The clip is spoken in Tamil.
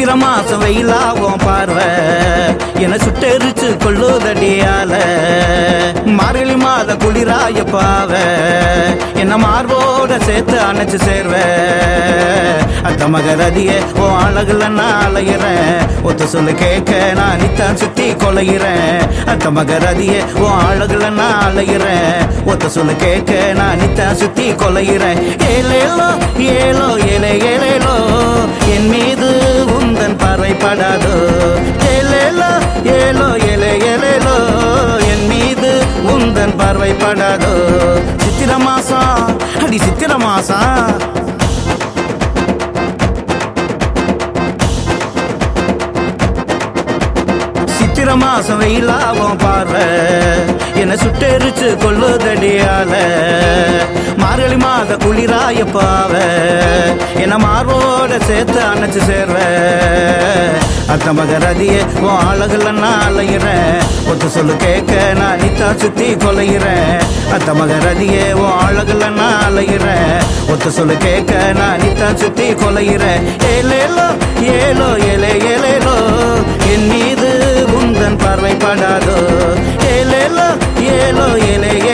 சித்திர மாசம் வெயிலாகும் பார்வை என சுட்டெரிச்சு கொள்ளுதடியால மார்கழி மாத குளிராய பாவ என்ன மார்போட சேர்த்து அணைச்சு சேர்வ அத்த மகரதிய ஓ அழகுல நான் அலையிறேன் ஒத்த சொல்லு கேட்க நான் நித்தான் சுத்தி கொலையிறேன் அத்த மகரதிய ஓ அழகுல நான் அலையிறேன் ஒத்த சொல்லு கேட்க நான் நித்தான் சுத்தி கொலையிறேன் ஏலேலோ ஏலோ ஏலே ஏலேலோ என் மீது உந்தன் பறைப்படாதோ ஏலேலோ ஏலோ ஏலே ஏலேலோ என் மீது உந்தன் பார்வைப்படாதோ சித்திர மாசம் அடி சித்திர மாசம் சித்திர மாசம் வெயிலாகும் பார்வை என்ன சுட்டெரிச்சு கொள்ளுதடியால மார்கழி மாத குளிராய பாவ என்ன மார்போட சேர்த்து அணைச்சு சேர்வ அத்த மகரதிய உன் அழகுல நான் அலையிறேன் ஒத்து சொல்லு கேட்க நான் நித்தா சுத்தி கொலையிறேன் அத்த மகரதிய உன் அழகுல நான் அலையிறேன் ஒத்து சொல்லு கேட்க நான் நித்தா சுத்தி கொலையிறேன் ஏலேலோ ஏலோ ஏலே ஏலேலோ என் மீது உந்தன் பார்வைப்படாதோ ஏலேலோ ஏலோ ஏலே